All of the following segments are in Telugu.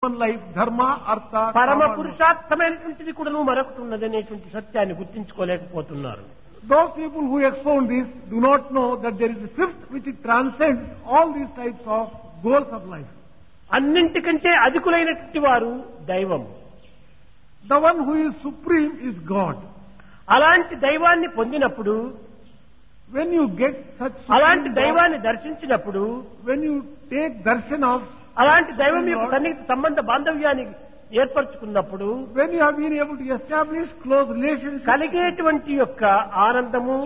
life, dharma, artha, పరమ kama, పురుషార్థమైనటువంటిది కూడాను మరొకటి ఉన్నదనేటువంటి సత్యాన్ని గుర్తించుకోలేకపోతున్నారు Those people who expound this do not know that there is a fifth which transcends all these types of goals of life. అన్నింటికంటే అధికులైనటువంటి వారు దైవం The one who is supreme is God. అలాంటి దైవాన్ని పొందినప్పుడు When you get such అలాంటి supreme God, దైవాన్ని దర్శించినప్పుడు when you take darshan of, అలాంటి దైవం యొక్క సన్నిహిత సంబంధ బాంధవ్యాన్ని ఏర్పరచుకున్నప్పుడు when you have been able to establish close relationship, కలిగేటువంటి యొక్క ఆనందము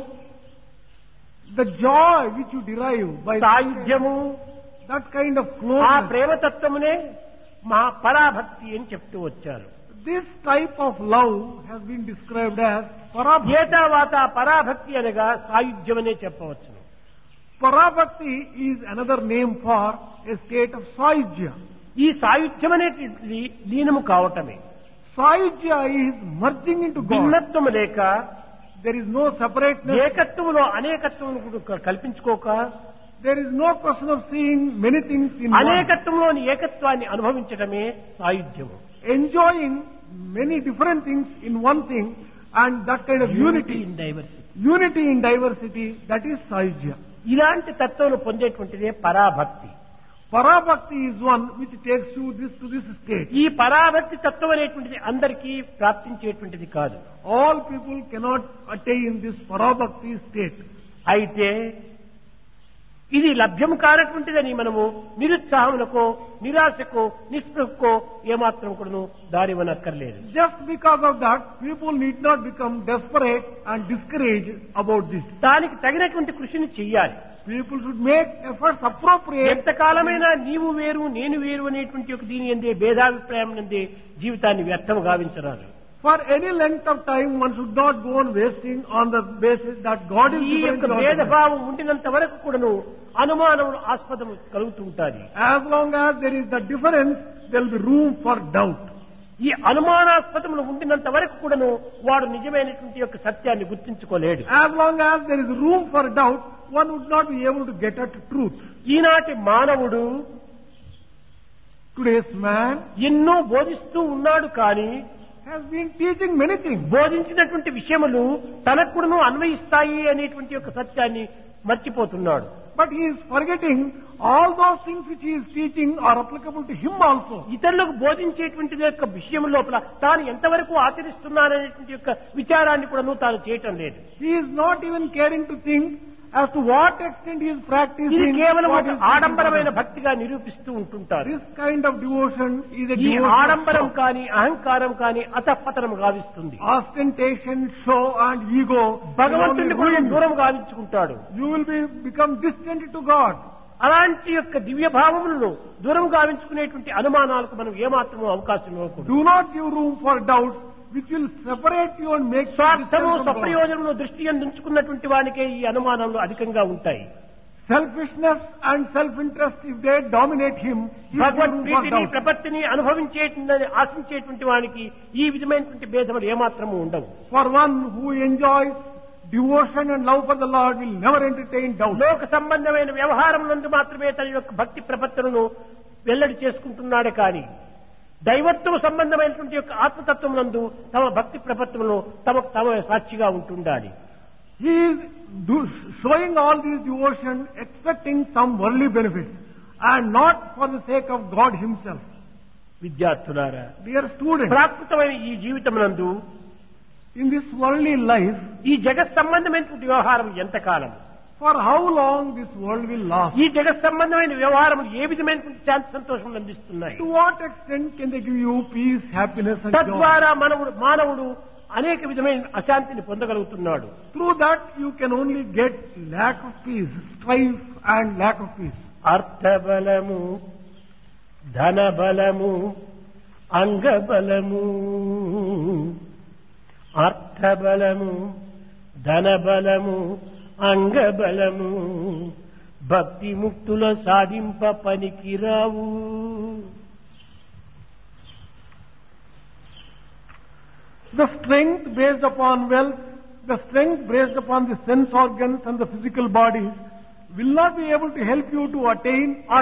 the joy which you derive by సాయుధ్యము that kind of ఆ closeness, ప్రేమతత్వమునే మా పరాభక్తి అని చెప్తూ వచ్చారు this type of love has been described as parabhakti. ఏతావాత పరాభక్తి అనగా సాయుధ్యమనే చెప్పవచ్చును Parabhakti is another name for a state of saijya. ఈ సాయుధ్యం అనేటువంటిది లీనము కావటమే Saijya is merging into God. భిన్నత్వము లేక There is no separateness. ఏకత్వములో అనేకత్వమును కూడా కల్పించుకోక There is no question of seeing many things in one. అనేకత్వంలోని ఏకత్వాన్ని అనుభవించడమే సాయుధ్యము Enjoying many different things in one thing and that kind of unity. In diversity Unity in diversity, that is saijya. ఇలాంటి తత్వం పొందేటువంటిదే పరాభక్తి Parabhakti is one which takes you this to this state. ఈ పరాభక్తి తత్వం అనేటువంటిది అందరికీ ప్రాప్తించేటువంటిది కాదు All people cannot attain this parabhakti state. అయితే ఇది లభ్యం కానటువంటిదని మనము నిరుత్సాహములకో నిరాశకో నిస్పృహకో ఏమాత్రం కూడాను దారివనక్కర్లేదు Just because of that, people need not become desperate and discouraged about this. దానికి తగినటువంటి కృషిని చెయ్యాలి People should make efforts appropriate. ఎంతకాలమైనా నీవు వేరు నేను వేరు అనేటువంటి ఒక దీని ఎందే భేదాభిప్రాయం నందే జీవితాన్ని వ్యర్థము గావించరాదు For any length of time, one should not go on wasting on the basis that God is ఈ different. యొక్క to us. భేదభావం ఉండినంత వరకు కూడాను అనుమానములు ఆస్పదము కలుగుతూ ఉంటుంది As long as there is the difference, there will be room for doubt. ఈ అనుమానాస్పదములు ఉండినంత వరకు కూడాను వాడు నిజమైనటువంటి యొక్క సత్యాన్ని గుర్తించుకోలేడు As long as there is room for doubt, one would not be able to get at truth. ఈనాటి మానవుడు Today's man ఎన్నో బోధిస్తూ ఉన్నాడు కానీ has been teaching many things. బోధించినటువంటి విషయములు తనకు కూడాను అన్వయిస్తాయి అనేటువంటి యొక్క సత్యాన్ని మర్చిపోతున్నాడు But he is forgetting all those things which he is teaching are applicable to him also. ఇతరులకు బోధించేటువంటి యొక్క విషయం లోపల తాను ఎంతవరకు ఆచరిస్తున్నాననేటువంటి యొక్క విచారాన్ని కూడాను తాను చేయటం లేదు He is not even caring to think as to what extent he is practicing. ఇది కేవలం what ఒక is ఆడంబరమైన భక్తిగా నిరూపిస్తూ ఉంటుంటారు This kind of devotion is a ఈ devotion. of ఆడంబరం show. కాని అహంకారం కాని అతపతనం గావిస్తుంది Ostentation, show and ego. will only భగవంతుడిని కూడా ruin you. దూరం గావించుకుంటాడు You will be become distant to God. అలాంటి యొక్క దివ్య భావములను దూరం గావించుకునేటువంటి అనుమానాలకు మనం ఏమాత్రమూ అవకాశం ఇవ్వకూడదు Do not give room for doubts which will separate you and make you స్వార్థము distant from God. స్వప్రయోజనము దృష్టి ఉంచుకున్నటువంటి వానికే ఈ అనుమానాలు అధికంగా ఉంటాయి Selfishness and self-interest, if they dominate him, he will give Bhagwat room for ప్రీతిని doubt. ప్రపత్తిని అనుభవించేటువంటి ఆశించేటువంటి వానికి ఈ విధమైనటువంటి భేదములు ఏమాత్రము ఉండవు For one who enjoys devotion and love for the Lord will never entertain doubt. లోక సంబంధమైన వ్యవహారం నందు మాత్రమే తన యొక్క భక్తి ప్రపత్తులను వెల్లడి చేసుకుంటున్నాడే కాని దైవత్వ సంబంధమైనటువంటి యొక్క ఆత్మతత్వం నందు తమ భక్తి ప్రపత్తులను తమకు తమ సాక్షిగా ఉంటుండాలి He is do, showing all these devotion expecting some worldly benefits and not for the sake of God himself. విద్యార్థులారా Dear students, ప్రాకృతమైన ఈ జీవితం నందు in this worldly life, ఈ జగత్ సంబంధమైనటువంటి వ్యవహారం ఎంతకాలం for how long this world will last? ఈ జగత్ సంబంధమైన వ్యవహారం ఏ విధమైనటువంటి శాంతి సంతోషం అందిస్తున్నాయి To what extent can they give you peace, happiness and joy? తద్వారా మనవుడు మానవుడు అనేక విధమైన అశాంతిని పొందగలుగుతున్నాడు Through that you can only get lack of peace, strife and lack of peace. అర్థబలము ధనబలము అంగబలము అర్థబలము ధనబలము అంగబలము భక్తి ముక్తుల సాధింప పనికిరావు The strength based upon wealth, the strength based upon the sense organs and the physical bodies will not be able to help you to attain or